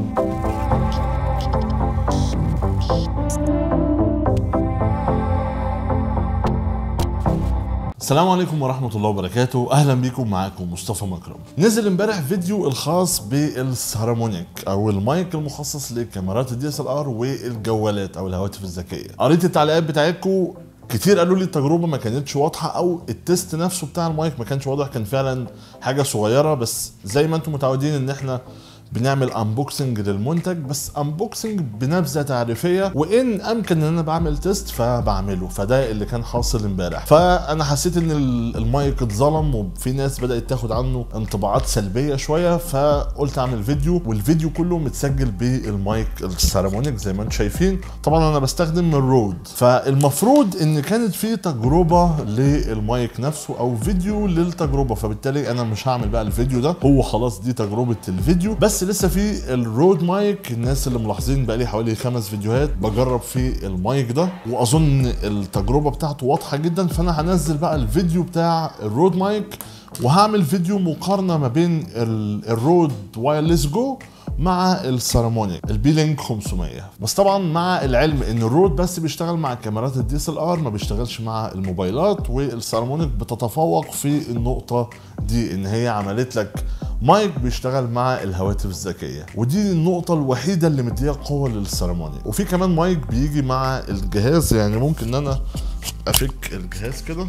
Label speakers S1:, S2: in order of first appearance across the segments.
S1: السلام عليكم ورحمة الله وبركاته أهلا بيكم معاكم مصطفى مكرم نزل امبارح فيديو الخاص بالسهرمونيك أو المايك المخصص لكاميرات الدي اس ال ار والجوالات أو الهواتف الذكية قريت التعليقات بتاعتكم كتير قالوا لي التجربه ما كانتش واضحه او التست نفسه بتاع المايك ما كانش واضح كان فعلا حاجه صغيره بس زي ما انتم متعودين ان احنا بنعمل انبوكسنج للمنتج بس انبوكسنج بنبذه تعريفيه وان امكن ان انا بعمل تيست فبعمله فده اللي كان حاصل امبارح فانا حسيت ان المايك اتظلم وفي ناس بدات تاخد عنه انطباعات سلبيه شويه فقلت اعمل فيديو والفيديو كله متسجل بالمايك السيرامونيك زي ما انتم شايفين طبعا انا بستخدم الرود فالمفروض ان كانت في تجربه للمايك نفسه او فيديو للتجربه فبالتالي انا مش هعمل بقى الفيديو ده هو خلاص دي تجربه الفيديو بس لسه في الرود مايك الناس اللي ملاحظين بقى لي حوالي خمس فيديوهات بجرب في المايك ده واظن التجربه بتاعته واضحه جدا فانا هنزل بقى الفيديو بتاع الرود مايك وهعمل فيديو مقارنه ما بين الرود وايرلس جو مع السيرامونيك البيلينج 500 بس طبعا مع العلم ان الرود بس بيشتغل مع كاميرات الدي اس ال ار ما بيشتغلش مع الموبايلات والسيرامونيك بتتفوق في النقطه دي ان هي عملت لك مايك بيشتغل مع الهواتف الذكيه ودي النقطه الوحيده اللي مديها قوه للسيرامونيك وفي كمان مايك بيجي مع الجهاز يعني ممكن ان انا افك الجهاز كده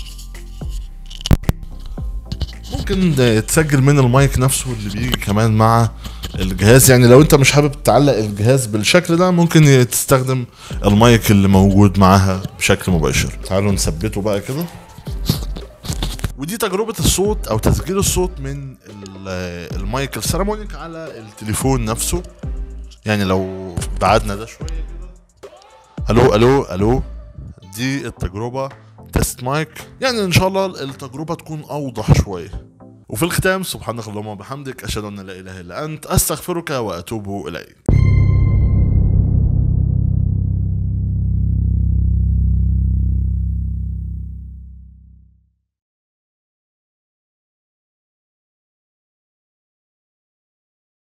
S1: ممكن تسجل من المايك نفسه اللي بيجي كمان مع الجهاز يعني لو انت مش حابب تعلق الجهاز بالشكل ده ممكن تستخدم المايك اللي موجود معاها بشكل مباشر تعالوا نثبته بقى كده ودي تجربة الصوت أو تسجيل الصوت من المايك السيرامونيك على التليفون نفسه يعني لو بعدنا ده شوية كده ألو ألو ألو دي التجربة تيست مايك يعني إن شاء الله التجربة تكون أوضح شوية وفي الختام سبحانك اللهم وبحمدك أشهد أن لا إله إلا أنت أستغفرك وأتوب إليك